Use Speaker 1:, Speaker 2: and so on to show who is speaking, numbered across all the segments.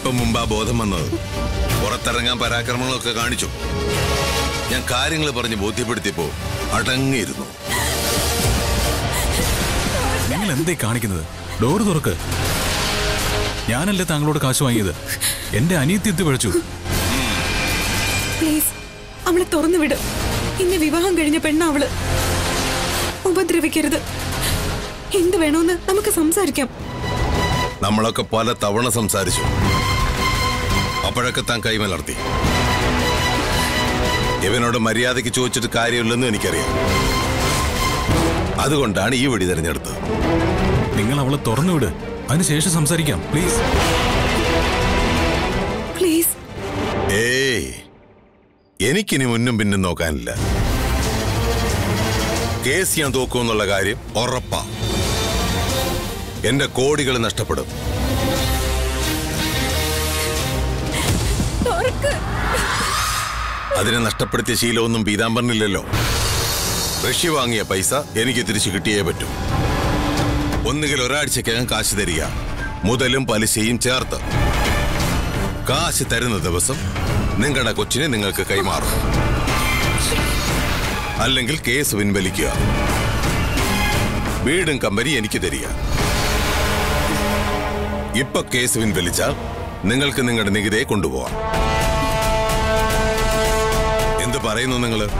Speaker 1: അല്പം മുമ്പാ ബോധം വന്നത് പുറത്തിറങ്ങാൻ പരാക്രമങ്ങളൊക്കെ കാണിച്ചു ഞാൻ കാര്യങ്ങൾ പറഞ്ഞ് ബോധ്യപ്പെടുത്തിയപ്പോ അടങ്ങിയിരുന്നു
Speaker 2: നിങ്ങൾ എന്തേ കാണിക്കുന്നത് ഡോറ് തുറക്ക് ഞാനല്ലേ താങ്കളോട് കാശ് വാങ്ങിയത് എന്റെ അനിയത്തി എത്തി പഴച്ചു
Speaker 3: പ്ലീസ് അവളെ തുറന്നു വിട് ഇന്ന് വിവാഹം കഴിഞ്ഞ പെണ്ണ അവള് ഉപദ്രവിക്കരുത് എന്ത് വേണോന്ന് നമുക്ക് സംസാരിക്കാം
Speaker 1: നമ്മളൊക്കെ പല തവണ സംസാരിച്ചു അപ്പോഴൊക്കെ താൻ കൈമലർത്തി ഇവനോട് മര്യാദയ്ക്ക് ചോദിച്ചിട്ട് കാര്യമില്ലെന്ന് എനിക്കറിയാം അതുകൊണ്ടാണ് ഈ വഴി തിരഞ്ഞെടുത്തത്
Speaker 2: നിങ്ങൾ അവളെ തുറന്നു വിട് അതിനുശേഷം സംസാരിക്കാം പ്ലീസ്
Speaker 3: പ്ലീസ്
Speaker 1: ഏയ് എനിക്കിനി മുന്നും പിന്നും നോക്കാനില്ല കേസ് ഞാൻ തോക്കുമെന്നുള്ള കാര്യം ഉറപ്പാ എന്റെ കോടികൾ നഷ്ടപ്പെടും അതിനെ നഷ്ടപ്പെടുത്തിയ ശീലമൊന്നും പീതാംബരനില്ലല്ലോ റഷ്യ വാങ്ങിയ പൈസ എനിക്ക് തിരിച്ചു കിട്ടിയേ പറ്റൂ ഒന്നുകിൽ ഒരാഴ്ചക്കകം കാശ് തരിക മുതലും പലിശയും ചേർത്ത് കാശ് തരുന്ന ദിവസം നിങ്ങളുടെ കൊച്ചിനെ നിങ്ങൾക്ക് കൈമാറും അല്ലെങ്കിൽ കേസ് പിൻവലിക്കുക വീടും കമ്പനി എനിക്ക് തരിക ഇപ്പൊ കേസ് പിൻവലിച്ചാൽ നിങ്ങൾക്ക് നിങ്ങളുടെ നികുതിയെ കൊണ്ടുപോവാം എന്ത് പറയുന്നു നിങ്ങള്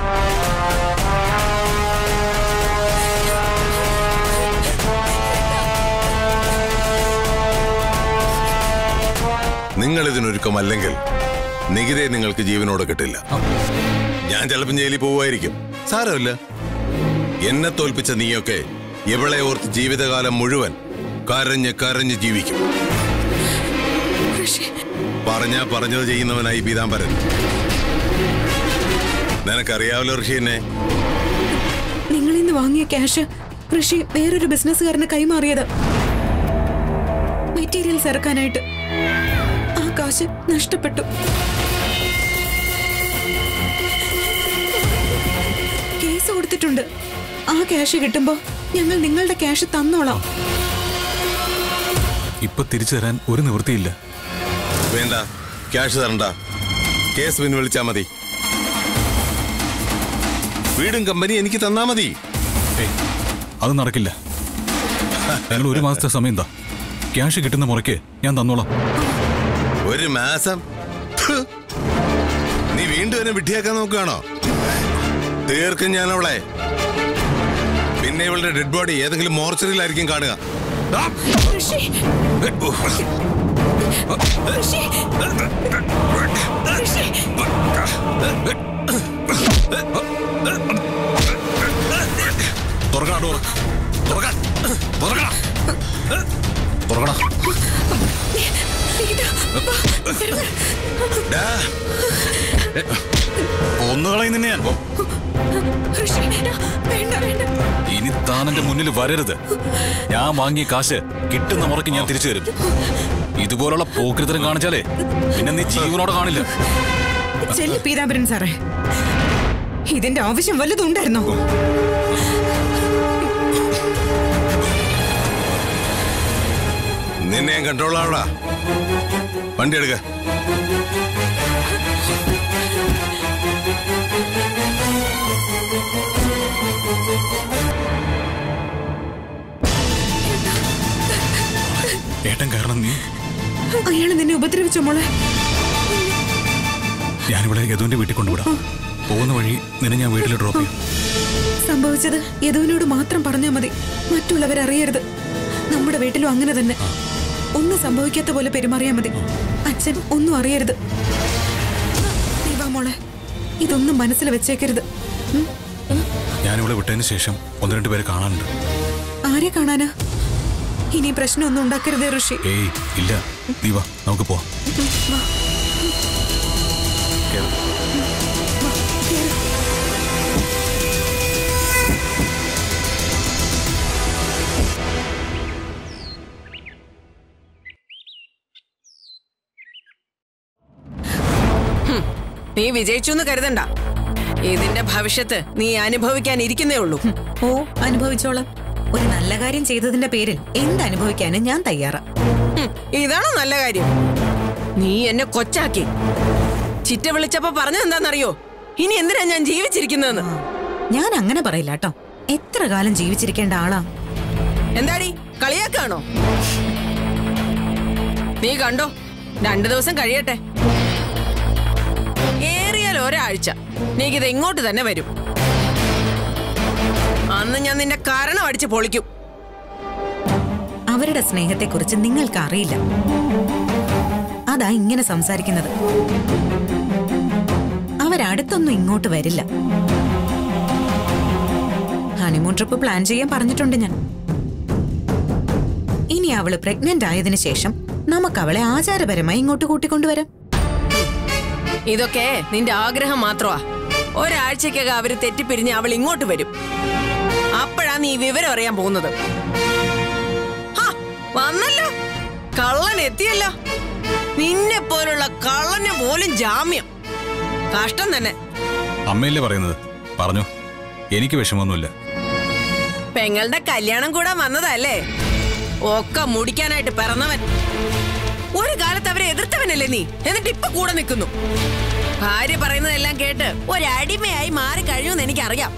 Speaker 1: നിങ്ങൾ ഇതിനൊരുക്കമല്ലെങ്കിൽ നികുതി നിങ്ങൾക്ക് ജീവനോട് കിട്ടില്ല ഞാൻ ചിലപ്പം ജയിലിൽ പോവുമായിരിക്കും സാരമില്ല എന്നെ തോൽപ്പിച്ച നീയൊക്കെ ഇവളെ ഓർത്ത് ജീവിതകാലം മുഴുവൻ കരഞ്ഞ് കരഞ്ഞ് ജീവിക്കും പറഞ്ഞാ പറഞ്ഞത് ചെയ്യുന്നവനായി പീതാംബരൻ നിനക്കറിയാവല്ലോ ഋഷി എന്നെ
Speaker 3: നിങ്ങൾ ഇന്ന് വാങ്ങിയ ക്യാഷ് ഋഷി വേറൊരു ബിസിനസ്സുകാരന് കൈമാറിയത് മെറ്റീരിയൽസ് ഇറക്കാനായിട്ട് ആ കാശ് നഷ്ടപ്പെട്ടു കേസ് കൊടുത്തിട്ടുണ്ട് ആ ക്യാഷ് കിട്ടുമ്പോ ഞങ്ങൾ നിങ്ങളുടെ ക്യാഷ് തന്നോളാം
Speaker 2: ഇപ്പൊ തിരിച്ചു തരാൻ ഒരു നിവൃത്തിയില്ല
Speaker 1: വേണ്ട ക്യാഷ് തരണ്ട കേസ് പിൻവലിച്ചാ മതി വീടും കമ്പനി എനിക്ക് തന്നാ മതി
Speaker 2: ഏയ് അത് നടക്കില്ല ഞങ്ങൾ ഒരു മാസത്തെ സമയം എന്താ ക്യാഷ് കിട്ടുന്ന മുറയ്ക്ക് ഞാൻ തന്നോളാം
Speaker 1: ഒരു മാസം ഥ്. നീ വീണ്ടും എന്നെ വിഡ്ഢിയാക്കാൻ നോക്കുകയാണോ തീർക്കും ഞാൻ അവളെ പിന്നെ ഇവളുടെ ഡെഡ് ബോഡി ഏതെങ്കിലും മോർച്ചറിയിലായിരിക്കും കാണുക ആ!
Speaker 3: ഋഷി ഋഷി ഋഷി
Speaker 2: തുറക്കടാ ഡോർ തുറക്കാൻ തുറക്കടാ തുറക്കടാ
Speaker 1: ഡാ,
Speaker 2: ഒന്നുകളയും നിന്നെ ഞാൻ
Speaker 3: ഋഷി വേണ്ട വേണ്ട
Speaker 2: ഇനി താൻ എന്റെ മുന്നിൽ വരരുത് ഞാൻ വാങ്ങിയ കാശ് കിട്ടുന്ന മുറയ്ക്ക് ഞാൻ തിരിച്ചു തരും ഇതുപോലുള്ള പോക്കൃതരം കാണിച്ചാലേ പിന്നെ നീ ജീവനോടെ കാണില്ല
Speaker 3: ചെല്ലു പീതാംബരൻ സാറേ ഇതിന്റെ ആവശ്യം വല്ലതും ഉണ്ടായിരുന്നോ
Speaker 1: നിന്നെ ഞാൻ കൺട്രോളാവടാ വണ്ടി എടുക്ക
Speaker 2: ഏട്ടൻ കാരണം നീ
Speaker 3: അയാൾ നിന്നെ ഉപദ്രവിച്ചോ മോളെ
Speaker 2: ഞാനിവിടെ യദുവിന്റെ വീട്ടിൽ കൊണ്ടുവിടാം പോകുന്ന വഴി നിന്നെ ഞാൻ വീട്ടിൽ ഡ്രോപ്പ് ചെയ്യും
Speaker 3: സംഭവിച്ചത് യദുവിനോട് മാത്രം പറഞ്ഞാൽ മതി മറ്റുള്ളവരറിയരുത് നമ്മുടെ വീട്ടിലും അങ്ങനെ തന്നെ ഒന്നും സംഭവിക്കാത്ത പോലെ പെരുമാറിയാൽ മതി അച്ഛൻ ഒന്നും അറിയരുത് നീ വാ മോളെ ഇതൊന്നും മനസ്സിൽ വെച്ചേക്കരുത് ഉം?
Speaker 2: ഞാനിവിടെ വിട്ടതിന് ശേഷം ഒന്ന് രണ്ട് പേരെ കാണാനുണ്ട്
Speaker 3: ആരെ കാണാനാ ഇനി പ്രശ്നമൊന്നും ഉണ്ടാക്കരുതേ ഋഷി
Speaker 2: ഏയ് ഇല്ല നീ വാ നമുക്ക് പോവാം
Speaker 3: വാ.
Speaker 2: കേറ്.
Speaker 4: നീ വിജയിച്ചു എന്ന് കരുതണ്ട ഇതിന്റെ ഭവിഷ്യത്ത് നീ അനുഭവിക്കാൻ ഇരിക്കുന്നേ ഉള്ളൂ
Speaker 3: ഓ അനുഭവിച്ചോളാം ഒരു നല്ല കാര്യം ചെയ്തതിന്റെ പേരിൽ എന്ത് അനുഭവിക്കാനും ഞാൻ തയ്യാറാ
Speaker 4: ഹും, ഇതാണോ നല്ല കാര്യം നീ എന്നെ കൊച്ചാക്കി ചിറ്റ വിളിച്ചപ്പോ പറഞ്ഞ എന്താണെന്നറിയോ ഇനി എന്തിനാ ഞാൻ ജീവിച്ചിരിക്കുന്നതെന്ന്
Speaker 3: ഞാൻ അങ്ങനെ പറയില്ല കേട്ടോ എത്ര കാലം ജീവിച്ചിരിക്കേണ്ട ആളാ
Speaker 4: എന്താടി കളിയാക്കാണോ നീ കണ്ടോ രണ്ടു ദിവസം കഴിയട്ടെ ഏറിയാൽ ഒരാഴ്ച നീക്കിത് ഇങ്ങോട്ട് തന്നെ വരും അന്ന് ഞാൻ നിന്റെ കാരണം അടിച്ച് പൊളിക്കും
Speaker 3: അവരുടെ സ്നേഹത്തെക്കുറിച്ച് നിങ്ങൾക്ക് അറിയില്ല അതാ ഇങ്ങനെ സംസാരിക്കുന്നത് അവരടുത്തൊന്നും ഇങ്ങോട്ട് വരില്ല ഹണിമൂൺ ട്രിപ്പ് പ്ലാൻ ചെയ്യാൻ പറഞ്ഞിട്ടുണ്ട് ഞാൻ ഇനി അവള് പ്രഗ്നന്റ് ആയതിനു ശേഷം നമുക്ക് അവളെ ആചാരപരമായി ഇങ്ങോട്ട് കൂട്ടിക്കൊണ്ടുവരാം
Speaker 4: ഇതൊക്കെ നിന്റെ ആഗ്രഹം മാത്രമാ ഒരാഴ്ചക്കകം അവര് തെറ്റിപ്പിരിഞ്ഞ് അവൾ ഇങ്ങോട്ട് വരും അപ്പോഴാ നീ ഈ വിവരം അറിയാൻ പോകുന്നത് ഹാ, വന്നല്ലോ കള്ളൻ എത്തിയല്ലോ നിന്നെ പോലുള്ള കള്ളന് പോലും ജാമ്യം കഷ്ടം തന്നെ
Speaker 2: അമ്മയല്ലേ പറയുന്നത് പറഞ്ഞു എനിക്ക് വിഷമമൊന്നുമില്ല
Speaker 4: പെങ്ങളുടെ കല്യാണം കൂടാൻ വന്നതല്ലേ ഒക്കെ മുടിക്കാനായിട്ട് പിറന്നവൻ ഒരു കാലത്ത് അവരെ എതിർത്തവനല്ലേ നീ എന്നിട്ട് ഇപ്പൊ കൂടെ നിൽക്കുന്നു ഭാര്യ പറയുന്നതെല്ലാം കേട്ട് ഒരടിമയായി മാറി കഴിയുമെന്ന് എനിക്കറിയാം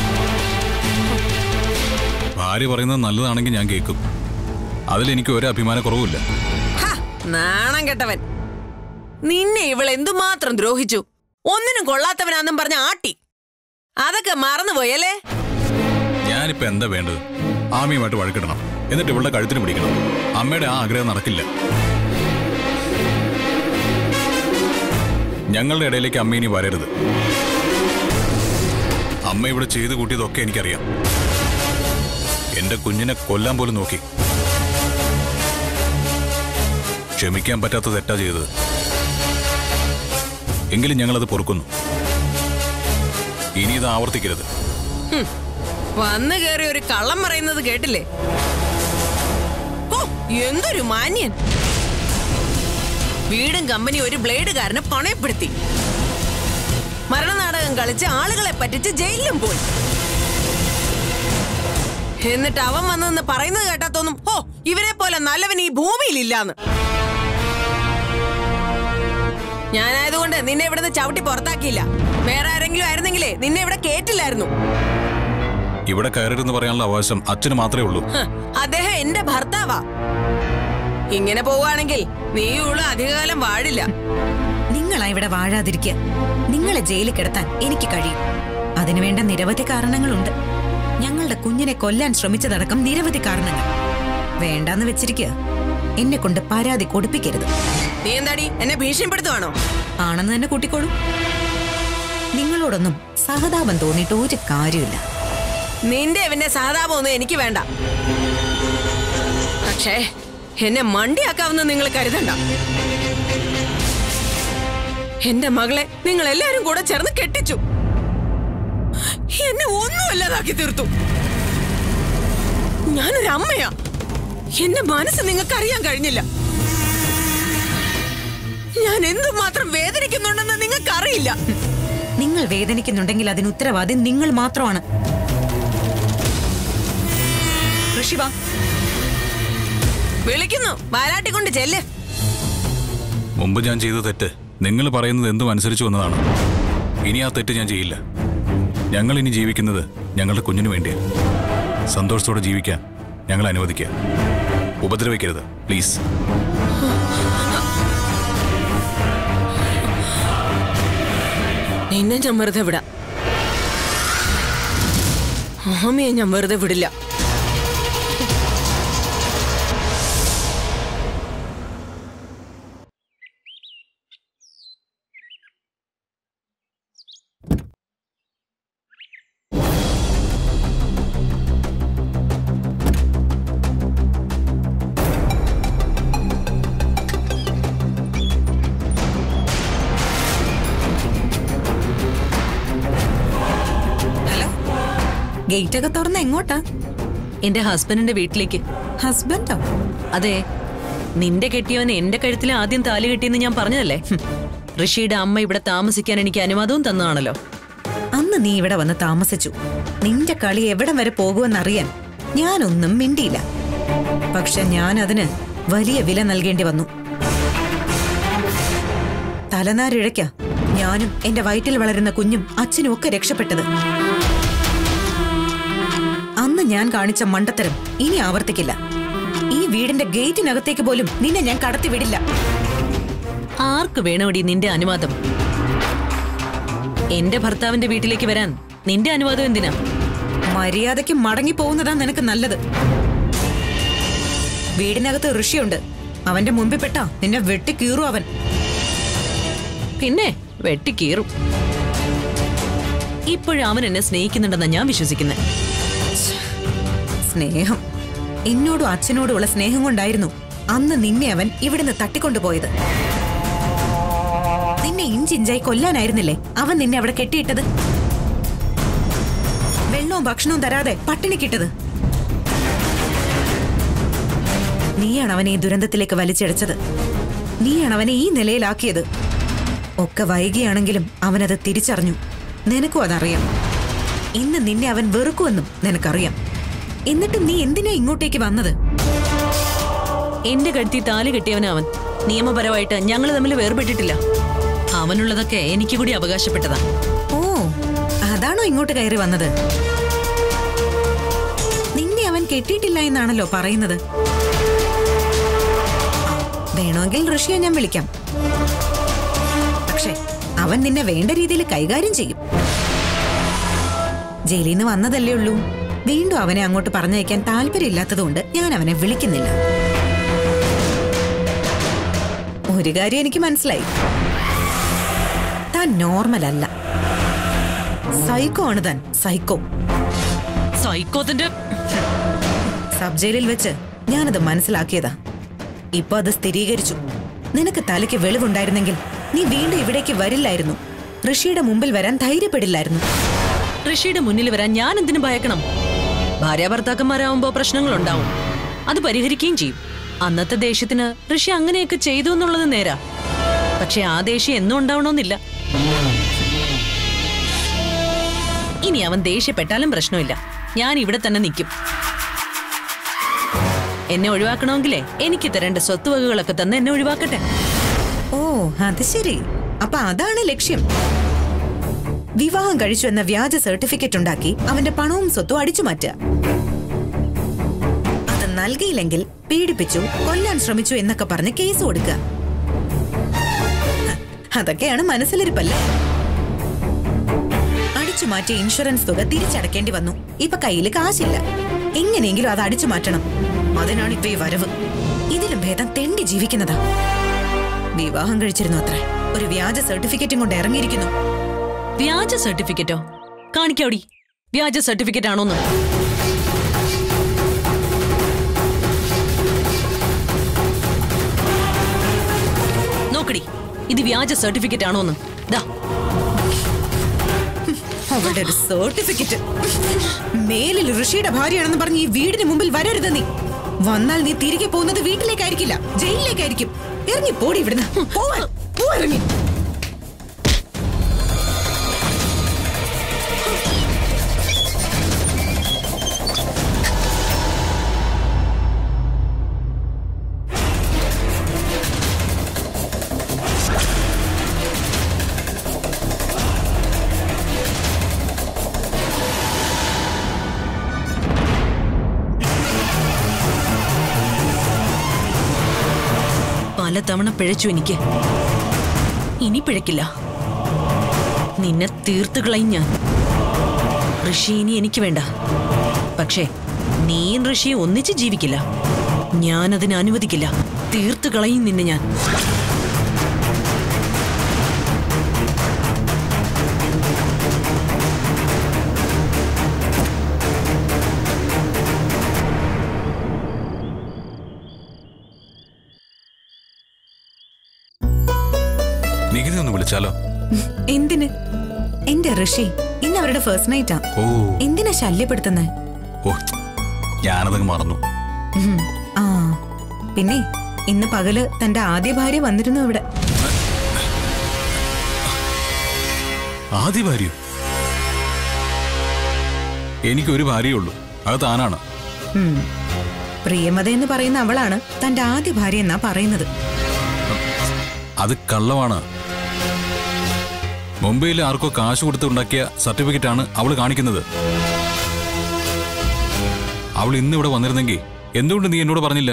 Speaker 2: ഭാര്യ പറയുന്നത് നല്ലതാണെങ്കിൽ ഞാൻ കേൾക്കും അതിലെനിക്ക് ഒരു അഭിമാനക്കുറവുമില്ല
Speaker 4: ഹ, നാണം കെട്ടവൻ നിന്നെ ഇവൾ എന്തുമാത്രം ദ്രോഹിച്ചു ഒന്നിനും കൊള്ളാത്തവനാന്നും പറഞ്ഞ ആട്ടി അതൊക്കെ മറന്നുപോയല്ലേ
Speaker 2: ഞാനിപ്പോ എന്താ വേണ്ടത് ആമിയുമായിട്ട് വഴക്കിടണം എന്നിട്ട് ഇവളുടെ കഴുത്തിന് പിടിക്കണം അമ്മയുടെ ആ ആഗ്രഹം നടക്കില്ല ഞങ്ങളുടെ ഇടയിലേക്ക് അമ്മ ഇനി വരരുത് അമ്മ ഇവിടെ ചെയ്തു കൂട്ടിയതൊക്കെ എനിക്കറിയാം എന്റെ കുഞ്ഞിനെ കൊല്ലാൻ പോലും നോക്കി ക്ഷമിക്കാൻ പറ്റാത്ത തെറ്റാ ചെയ്തത് എങ്കിലും ഞങ്ങളത് പൊറുക്കുന്നു ഇനി ഇത് ആവർത്തിക്കരുത്
Speaker 4: ഹും, വന്നു കയറി ഒരു കള്ളം പറയുന്നത് കേട്ടില്ലേ ഓ എന്തൊരു മാന്യൻ വീടും കമ്പനി ഒരു ബ്ലേഡുകാരനെ പണയപ്പെടുത്തി മരണനാടകം കളിച്ച് ആളുകളെ പറ്റിച്ച് ജയിലിലും പോയി എന്നിട്ട് അവൻ വന്നെന്ന് പറയുന്നത് കേട്ടാത്തോന്നും ഓ ഇവനെ പോലെ നല്ലവൻ ഈ ഭൂമിയിലില്ലാന്ന് ഞാനായതുകൊണ്ട് നിന്നെ ഇവിടുന്ന് ചവിട്ടി പുറത്താക്കിയില്ല വേറെ ആരെങ്കിലും ആയിരുന്നെങ്കിലേ നിന്നെ ഇവിടെ കേറ്റില്ലായിരുന്നു
Speaker 2: ഇവിടെ കയറരുതെന്ന് പറയാനുള്ള അവകാശം അച്ഛന് മാത്രമേ ഉള്ളൂ
Speaker 4: ഹ്, അദ്ദേഹം എന്റെ ഭർത്താവാ ഇങ്ങനെ പോവുകയാണെങ്കിൽ നീയുള്ള അധികകാലം വാഴില്ല
Speaker 3: നിങ്ങളാ ഇവിടെ വാഴാതിരിക്കുക നിങ്ങളെ ജയിലിൽ കിടത്താൻ എനിക്ക് കഴിയും അതിനുവേണ്ട നിരവധി കാരണങ്ങളുണ്ട് ഞങ്ങളുടെ കുഞ്ഞിനെ കൊല്ലാൻ ശ്രമിച്ചതടക്കം നിരവധി കാരണങ്ങൾ വേണ്ടാന്ന് വെച്ചിരിക്കുക എന്നെ കൊണ്ട് പരാതി കൊടുപ്പിക്കരുത്
Speaker 4: നീ എന്താടി എന്നെ ഭീഷണിപ്പെടുത്തുവാണോ
Speaker 3: ആണെന്ന് തന്നെ കൂട്ടിക്കോളൂ നിങ്ങളോടൊന്നും സഹതാപം തോന്നിയിട്ട് ഒരു കാര്യമില്ല
Speaker 4: നിന്റെ ഇവന്റെ സഹതാപമൊന്നും എനിക്ക് വേണ്ട പക്ഷേ എന്നെ മണ്ടിയാക്കാവുന്ന നിങ്ങൾ കരുതണ്ട എന്റെ മകളെ നിങ്ങൾ എല്ലാരും കൂടെ ചേർന്ന് കെട്ടിച്ചു എന്നെ ഒന്നുമല്ലാതാക്കി തീർത്തു ഞാനൊരു അമ്മയാ എന്റെ മനസ്സ് നിങ്ങൾക്ക് അറിയാൻ കഴിഞ്ഞില്ല ഞാൻ എന്തുമാത്രം വേദനിക്കുന്നുണ്ടെന്ന് നിങ്ങൾക്ക് അറിയില്ല
Speaker 3: നിങ്ങൾ വേദനിക്കുന്നുണ്ടെങ്കിൽ അതിന് ഉത്തരവാദി നിങ്ങൾ മാത്രമാണ് ഋഷിവ
Speaker 4: വിളിക്കുന്നു വാലാട്ടിക്കൊണ്ട് ചെല്ല്
Speaker 2: മുമ്പ് ഞാൻ ചെയ്ത തെറ്റ് നിങ്ങൾ പറയുന്നത് എന്തും അനുസരിച്ചു വന്നതാണ് ഇനി ആ തെറ്റ് ഞാൻ ചെയ്യില്ല ഞങ്ങൾ ഇനി ജീവിക്കുന്നത് ഞങ്ങളുടെ കുഞ്ഞിനു വേണ്ടിയാണ് സന്തോഷത്തോടെ ജീവിക്കാൻ ഞങ്ങൾ അനുവദിക്കുക ഉപദ്രവിക്കരുത് പ്ലീസ്
Speaker 4: നിന്നെ ഞാൻ വെറുതെ വിടാം ആമയെ ഞാൻ വെറുതെ വിടില്ല
Speaker 3: ഹലോ ഗേറ്റ് ഒക്കെ തുറന്ന് എങ്ങോട്ടാ
Speaker 5: എന്റെ ഹസ്ബൻഡിന്റെ വീട്ടിലേക്ക്
Speaker 3: ഹസ്ബൻഡോ
Speaker 5: അതെ നിന്റെ കെട്ടിയവൻ എന്റെ കഴുത്തിൽ ആദ്യം താലി കെട്ടിയെന്ന് ഞാൻ പറഞ്ഞതല്ലേ ഹും. ഋഷിയുടെ അമ്മ ഇവിടെ താമസിക്കാൻ എനിക്ക് അനുവാദവും തന്നതാണല്ലോ
Speaker 3: അന്ന് നീ ഇവിടെ വന്ന് താമസിച്ചു നിന്റെ കളി എവിടം വരെ പോകുമെന്നറിയാൻ ഞാനൊന്നും മിണ്ടിയില്ല പക്ഷെ ഞാൻ അതിന് വലിയ വില നൽകേണ്ടി വന്നു തലനാരിഴയ്ക്ക ഞാനും എന്റെ വയറ്റിൽ വളരുന്ന കുഞ്ഞും അച്ഛനും ഒക്കെ രക്ഷപ്പെട്ടത് അന്ന് ഞാൻ കാണിച്ച മണ്ടത്തരം ഇനി ആവർത്തിക്കില്ല ഈ വീടിന്റെ ഗേറ്റിനകത്തേക്ക് പോലും നിന്നെ ഞാൻ കടത്തിവിടില്ല
Speaker 5: ആർക്ക് വേണോടി നിന്റെ അനുവാദം എന്റെ ഭർത്താവിന്റെ വീട്ടിലേക്ക് വരാൻ നിന്റെ അനുവാദം എന്തിനാ
Speaker 3: മര്യാദയ്ക്ക് മടങ്ങി പോകുന്നതാ നിനക്ക് നല്ലത് വീടിനകത്ത് ഋഷിയുണ്ട് അവന്റെ മുമ്പിൽ പെട്ടാ നിന്നെ വെട്ടിക്കീറും അവൻ
Speaker 5: പിന്നെ വെട്ടിക്കീറും ഇപ്പോഴും അവൻ എന്നെ സ്നേഹിക്കുന്നുണ്ടെന്നാ ഞാൻ വിശ്വസിക്കുന്നത്
Speaker 3: സ്നേഹം എന്നോടും അച്ഛനോടുമുള്ള സ്നേഹം കൊണ്ടായിരുന്നു അന്ന് നിന്നെ അവൻ ഇവിടുന്ന് തട്ടിക്കൊണ്ടുപോയത് നിന്നെ ഇഞ്ചിഞ്ചായി കൊല്ലാനായിരുന്നില്ലേ അവൻ നിന്നെ അവിടെ കെട്ടിയിട്ടത് വെള്ളവും ഭക്ഷണവും തരാതെ പട്ടിണിക്കിട്ടത് നീയാണ് അവനെ ഈ ദുരന്തത്തിലേക്ക് വലിച്ചിഴച്ചത് നീയാണ് അവനെ ഈ നിലയിലാക്കിയത് ഒക്കെ വൈകിയാണെങ്കിലും അവനത് തിരിച്ചറിഞ്ഞു നിനക്കും അതറിയാം ഇന്ന് നിന്നെ അവൻ വെറുക്കുമെന്നും നിനക്കറിയാം എന്നിട്ടും നീ എന്തിനാ ഇങ്ങോട്ടേക്ക് വന്നത്
Speaker 5: എന്റെ കഴുത്തി താലി കെട്ടിയവനാ അവൻ നിയമപരമായിട്ട് ഞങ്ങൾ തമ്മിൽ വേർപെട്ടിട്ടില്ല അവനുള്ളതൊക്കെ എനിക്ക് കൂടി അവകാശപ്പെട്ടതാ
Speaker 3: ഓ അതാണോ ഇങ്ങോട്ട് കയറി വന്നത് നിന്നെ അവൻ കെട്ടിയിട്ടില്ല എന്നാണല്ലോ പറയുന്നത് ആ, വേണമെങ്കിൽ ഋഷിയെ ഞാൻ വിളിക്കാം പക്ഷേ അവൻ നിന്നെ വേണ്ട രീതിയിൽ കൈകാര്യം ചെയ്യും ജയിലിൽ നിന്ന് വന്നതല്ലേ ഉള്ളൂ വീണ്ടും അവനെ അങ്ങോട്ട് പറഞ്ഞയക്കാൻ താല്പര്യമില്ലാത്തതുകൊണ്ട് ഞാൻ അവനെ വിളിക്കുന്നില്ല ഒരു കാര്യം എനിക്ക് മനസ്സിലായി താൻ നോർമൽ അല്ല സൈക്കോ ആണ് താൻ സൈക്കോ
Speaker 5: സൈക്കോത്തിന്റെ
Speaker 3: സബ് ജയിലിൽ വെച്ച് ഞാനത് മനസ്സിലാക്കിയതാ ഇപ്പൊ അത് സ്ഥിരീകരിച്ചു നിനക്ക് തലയ്ക്ക് വെളിവുണ്ടായിരുന്നെങ്കിൽ നീ വീണ്ടും ഇവിടേക്ക് വരില്ലായിരുന്നു ഋഷിയുടെ മുമ്പിൽ വരാൻ ധൈര്യപ്പെടില്ലായിരുന്നു
Speaker 5: ഋഷിയുടെ മുന്നിൽ വരാൻ ഞാൻ എന്തിനു ഭയക്കണം ഭാര്യ ഭർത്താക്കന്മാരാവുമ്പോ പ്രശ്നങ്ങളുണ്ടാവും അത് പരിഹരിക്കുകയും ചെയ്യും അന്നത്തെ ദേഷ്യത്തിന് ഋഷി അങ്ങനെയൊക്കെ ചെയ്തു എന്നുള്ളത് നേരാ പക്ഷെ ആ ദേഷ്യം എന്നും ഉണ്ടാവണമെന്നില്ല ഇനി അവൻ ദേഷ്യപ്പെട്ടാലും പ്രശ്നമില്ല ഞാൻ ഇവിടെ തന്നെ നിൽക്കും എന്നെ ഒഴിവാക്കണമെങ്കിലേ എനിക്ക് തരേണ്ട സ്വത്തുവകകളൊക്കെ തന്നെ എന്നെ ഒഴിവാക്കട്ടെ
Speaker 3: ഓ അത് ശരി അപ്പൊ അതാണ് ലക്ഷ്യം വിവാഹം കഴിച്ചു എന്ന വ്യാജ സർട്ടിഫിക്കറ്റ് ഉണ്ടാക്കി അവന്റെ പണവും സ്വത്തും അടിച്ചു മാറ്റുക അത് നൽകിയില്ലെങ്കിൽ പീഡിപ്പിച്ചു കൊല്ലാൻ ശ്രമിച്ചു എന്നൊക്കെ പറഞ്ഞ് കേസ് കൊടുക്കുക ഹ, അതൊക്കെയാണ് മനസ്സിലിരിപ്പല്ലേ അടിച്ചു മാറ്റിയ ഇൻഷുറൻസ് തുക തിരിച്ചടക്കേണ്ടി വന്നു ഇപ്പൊ കയ്യിൽ കാശില്ല എങ്ങനെയെങ്കിലും അത് അടിച്ചു മാറ്റണം അതിനാണ് ഇപ്പൊ ഈ വരവ് ഇതിലും ഭേദം തെണ്ടി ജീവിക്കുന്നതാ വിവാഹം കഴിച്ചിരുന്നു അത്ര ഒരു വ്യാജ സർട്ടിഫിക്കറ്റും കൊണ്ട് ഇറങ്ങിയിരിക്കുന്നു
Speaker 5: വ്യാജ സർട്ടിഫിക്കറ്റോ കാണിക്കോടി വ്യാജ സർട്ടിഫിക്കറ്റ് ആണോന്ന് നോക്കടി ഇത് വ്യാജ സർട്ടിഫിക്കറ്റ് ആണോന്ന് ദാ
Speaker 3: അവളുടെ ഒരു സർട്ടിഫിക്കറ്റ് മേലിൽ ഋഷിയുടെ ഭാര്യയാണെന്ന് പറഞ്ഞ് ഈ വീടിന് മുമ്പിൽ വരരുത് നീ വന്നാൽ നീ തിരികെ പോകുന്നത് വീട്ടിലേക്കായിരിക്കില്ല ജയിലിലേക്കായിരിക്കും ഇറങ്ങി പോടി ഇവിടുന്ന് പോവാൻ പോ ഇറങ്ങി
Speaker 5: പലതവണ പിഴച്ചു എനിക്ക് ഇനി പിഴക്കില്ല നിന്നെ തീർത്തു കളയും ഞാൻ ഋഷി ഇനി എനിക്ക് വേണ്ട പക്ഷേ നീയും ഋഷിയും ഒന്നിച്ച് ജീവിക്കില്ല ഞാൻ അതിന് അനുവദിക്കില്ല തീർത്തു കളയും നിന്നെ ഞാൻ
Speaker 2: നികുതി ഒന്ന് വിളിച്ചാലോ
Speaker 3: എന്തിന് എന്റെ ഋഷി ഇന്ന് അവരുടെ ഫസ്റ്റ് നൈറ്റാ
Speaker 2: ഓ
Speaker 3: എന്തിനാ ശല്യപ്പെടുത്തുന്നത്
Speaker 2: ഓ ഞാനതങ്ങ് മറന്നു
Speaker 3: ആ പിന്നെ ഇന്ന് പകല് തന്റെ ആദ്യ ഭാര്യ വന്നിരുന്നു ഇവിടെ
Speaker 2: ആദ്യ ഭാര്യയോ എനിക്കൊരു ഭാര്യയേ ഉള്ളൂ അത് താനാണ്
Speaker 3: ഉം. പ്രിയമത എന്ന് പറയുന്ന അവളാണ് തന്റെ ആദ്യ ഭാര്യ എന്നാ പറയുന്നത്
Speaker 2: അത് കള്ളമാണ് മുംബൈയിൽ ആർക്കോ കാശ് കൊടുത്ത് ഉണ്ടാക്കിയ സർട്ടിഫിക്കറ്റാണ് അവൾ കാണിക്കുന്നത് അവൾ ഇന്ന് ഇവിടെ വന്നിരുന്നെങ്കിൽ എന്തുകൊണ്ട് നീ എന്നോട് പറഞ്ഞില്ല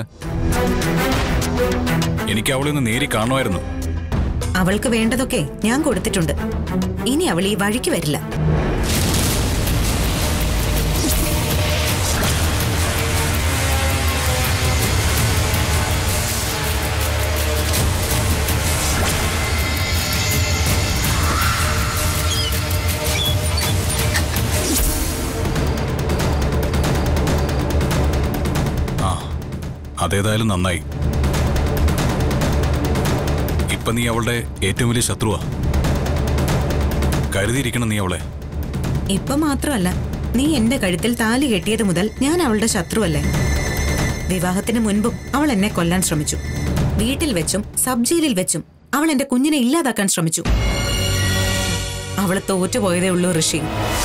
Speaker 2: എനിക്ക് അവളെ ഒന്ന് നേരി കാണുമായിരുന്നു
Speaker 3: അവൾക്ക് വേണ്ടതൊക്കെ ഞാൻ കൊടുത്തിട്ടുണ്ട് ഇനി അവൾ ഈ വഴിക്ക് വരില്ല
Speaker 2: ആ അതേതായാലും നന്നായി ഇപ്പൊ നീ അവളുടെ ഏറ്റവും വലിയ ശത്രുവാ കരുതിയിരിക്കണം നീ അവളെ
Speaker 3: ഇപ്പൊ മാത്രമല്ല നീ എന്റെ കഴുത്തിൽ താലി കെട്ടിയത് മുതൽ ഞാൻ അവളുടെ ശത്രുവല്ലേ വിവാഹത്തിന് മുൻപും അവൾ എന്നെ കൊല്ലാൻ ശ്രമിച്ചു വീട്ടിൽ വെച്ചും സബ് ജയിലിൽ വെച്ചും അവൾ എന്റെ കുഞ്ഞിനെ ഇല്ലാതാക്കാൻ ശ്രമിച്ചു അവൾ തോറ്റുപോയതേ ഉള്ളൂ ഋഷി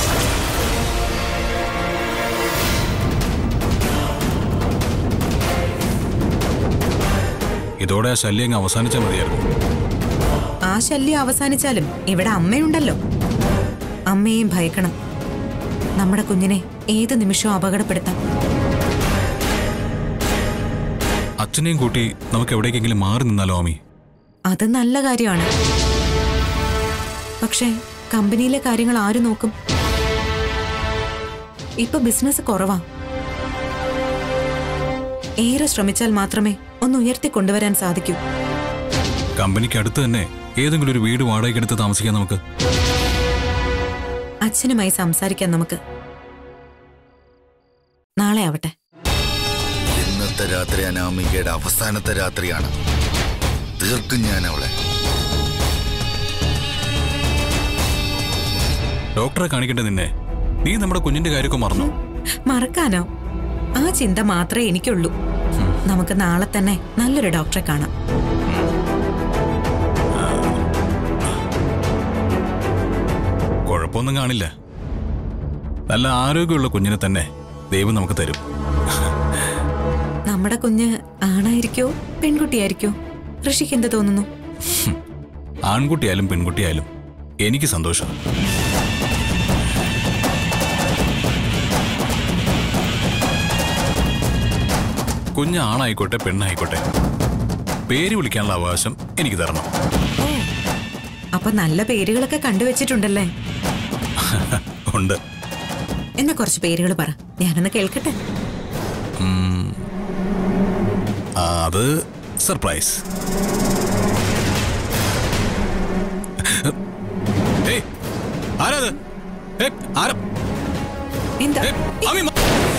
Speaker 2: ഇതോടെ ആ ശല്യം അങ്ങ് അവസാനിച്ചാൽ മതിയായിരുന്നു
Speaker 3: ആ ശല്യം അവസാനിച്ചാലും ഇവിടെ അമ്മയുണ്ടല്ലോ അമ്മയെയും ഭയക്കണം നമ്മുടെ കുഞ്ഞിനെ ഏത് നിമിഷവും അപകടപ്പെടുത്താം
Speaker 2: അച്ഛനെയും കൂട്ടി നമുക്ക് എവിടേക്കെങ്കിലും മാറി നിന്നാലോ ആമി
Speaker 3: അത് നല്ല കാര്യമാണ് പക്ഷേ കമ്പനിയിലെ കാര്യങ്ങൾ ആര് നോക്കും ഇപ്പൊ ബിസിനസ് കുറവാ ഏറെ ശ്രമിച്ചാൽ മാത്രമേ ഒന്ന് ഉയർത്തി കൊണ്ടുവരാൻ സാധിക്കൂ
Speaker 2: കമ്പനിക്ക് അടുത്ത് തന്നെ ഏതെങ്കിലും ഒരു വീട് വാടകയ്ക്കെടുത്ത് താമസിക്കാൻ നമുക്ക്
Speaker 3: അച്ഛനുമായി സംസാരിക്കാം നമുക്ക് നാളെ ആവട്ടെ
Speaker 6: ഇന്നത്തെ രാത്രി അനാമികയുടെ അവസാനത്തെ രാത്രിയാണ് തീർക്കും ഞാൻ അവളെ
Speaker 2: ഡോക്ടറെ കാണിക്കേണ്ട നിന്നെ നീ നമ്മുടെ കുഞ്ഞിന്റെ കാര്യമൊക്കെ മറന്നു
Speaker 3: മറക്കാനോ ആ ചിന്ത മാത്രമേ എനിക്കുള്ളൂ നമുക്ക് നാളെ തന്നെ നല്ലൊരു ഡോക്ടറെ കാണാം
Speaker 2: കുഴപ്പമൊന്നും കാണില്ല നല്ല ആരോഗ്യമുള്ള കുഞ്ഞിനെ തന്നെ ദൈവം നമുക്ക് തരും
Speaker 3: നമ്മുടെ കുഞ്ഞ് ആണായിരിക്കോ പെൺകുട്ടിയായിരിക്കോ ഋഷിക്ക് എന്ത് തോന്നുന്നു
Speaker 2: ആൺകുട്ടിയായാലും പെൺകുട്ടിയായാലും എനിക്ക് സന്തോഷം കുഞ്ഞ് ആണായിക്കോട്ടെ പെണ്ണായിക്കോട്ടെ പേര് വിളിക്കാനുള്ള അവകാശം എനിക്ക് തരണം
Speaker 3: ഓ അപ്പൊ നല്ല പേരുകളൊക്കെ കണ്ടുവച്ചിട്ടുണ്ടല്ലേ
Speaker 2: ഉണ്ട്
Speaker 3: എന്നാ കുറച്ച് പേരുകൾ പറ ഞാനൊന്ന് കേൾക്കട്ടെ
Speaker 2: ഉം. ആ, അത് സർപ്രൈസ് ഏയ്, ആരാത് ഏയ്, ആരാ?
Speaker 3: എന്താ
Speaker 2: ഏയ്, ആമി, മ-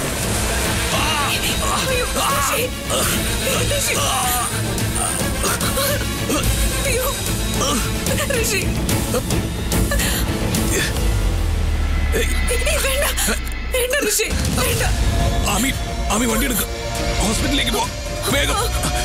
Speaker 2: ആമി ആമി വണ്ടി എടുക്ക ഹോസ്പിറ്റലിലേക്ക് പോ വേഗം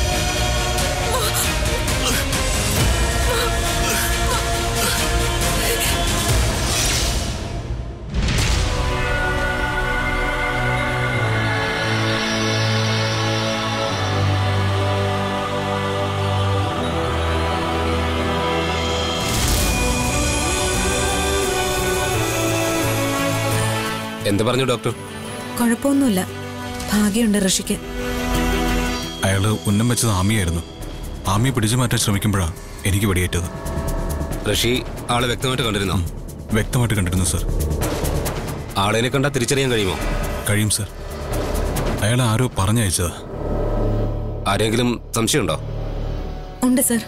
Speaker 7: എന്ത് പറഞ്ഞു ഡോക്ടർ
Speaker 3: കുഴപ്പമൊന്നുമില്ല ഭാഗ്യമുണ്ട് ഋഷിക്ക്
Speaker 2: അയാള് ഉന്നം വെച്ചത് ആമിയായിരുന്നു ആമിയെ പിടിച്ചു മാറ്റാൻ ശ്രമിക്കുമ്പോഴാ എനിക്ക് വെടിയേറ്റത്
Speaker 7: ഋഷി ആളെ വ്യക്തമായിട്ട് കണ്ടിരുന്നോ
Speaker 2: വ്യക്തമായിട്ട് കണ്ടിരുന്നു സർ
Speaker 7: ആളെനെ കണ്ടാൽ തിരിച്ചറിയാൻ കഴിയുമോ
Speaker 2: കഴിയും സർ അയാൾ ആരോ പറഞ്ഞയച്ചതാ
Speaker 7: ആരെങ്കിലും സംശയമുണ്ടോ
Speaker 3: ഉണ്ട് സർ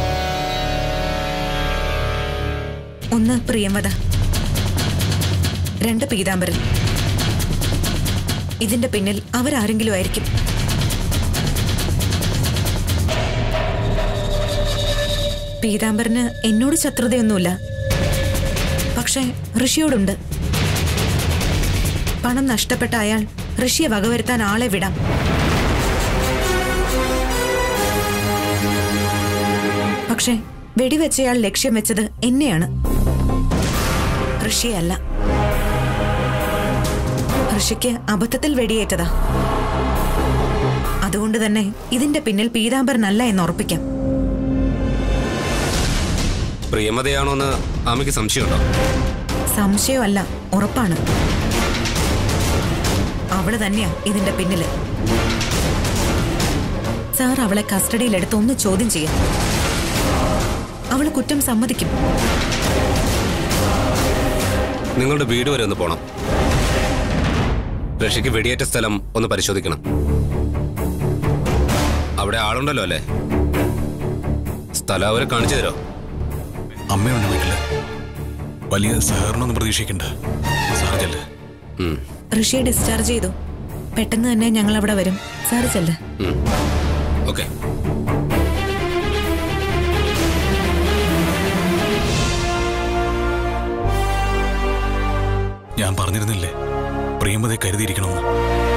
Speaker 3: ഒന്ന് പ്രിയംവദ രണ്ട് പീതാംബരൻ ഇതിന്റെ പിന്നിൽ അവരാരെങ്കിലും ആയിരിക്കും പീതാംബരന് എന്നോട് ശത്രുതയൊന്നുമില്ല പക്ഷേ ഋഷിയോടുണ്ട് പണം നഷ്ടപ്പെട്ട അയാൾ ഋഷിയെ വകവരുത്താൻ ആളെ വിടാം പക്ഷേ വെടിവെച്ചയാൾ ലക്ഷ്യം വെച്ചത് എന്നെയാണ് ഋഷിയല്ല ഋഷിക്ക് അബദ്ധത്തിൽ വെടിയേറ്റതാ അതുകൊണ്ട് തന്നെ ഇതിന്റെ പിന്നിൽ പീതാംബരനല്ല എന്ന് ഉറപ്പിക്കാം
Speaker 7: പ്രിയമതയാണോ എന്ന് ആമയ്ക്ക് സംശയമുണ്ടോ
Speaker 3: സംശയമല്ല ഉറപ്പാണ് അവള് തന്നെയാ ഇതിന്റെ പിന്നില് സാർ അവളെ കസ്റ്റഡിയിലെടുത്ത് ഒന്ന് ചോദ്യം ചെയ്യാം അവള് കുറ്റം സമ്മതിക്കും
Speaker 7: നിങ്ങളുടെ വീട് വരെ ഒന്ന് പോണം റഷ്യക്ക് വെടിയേറ്റ സ്ഥലം ഒന്ന് പരിശോധിക്കണം അവിടെ ആളുണ്ടല്ലോ അല്ലേ സ്ഥലം അവരെ കാണിച്ചു തരോ
Speaker 2: അമ്മയുണ്ട് വീട്ടില് വലിയ സഹകരണമൊന്നും പ്രതീക്ഷിക്കണ്ട സാർജല്ലേ
Speaker 7: ഉം,
Speaker 3: ഋഷിയെ ഡിസ്ചാർജ് ചെയ്തു പെട്ടെന്ന് തന്നെ ഞങ്ങൾ അവിടെ വരും സാർ ചെല്ല്
Speaker 7: ഉം. ഓക്കെ
Speaker 2: ഞാൻ പറഞ്ഞിരുന്നില്ലേ പ്രിയമതെ കരുതിയിരിക്കണമെന്ന്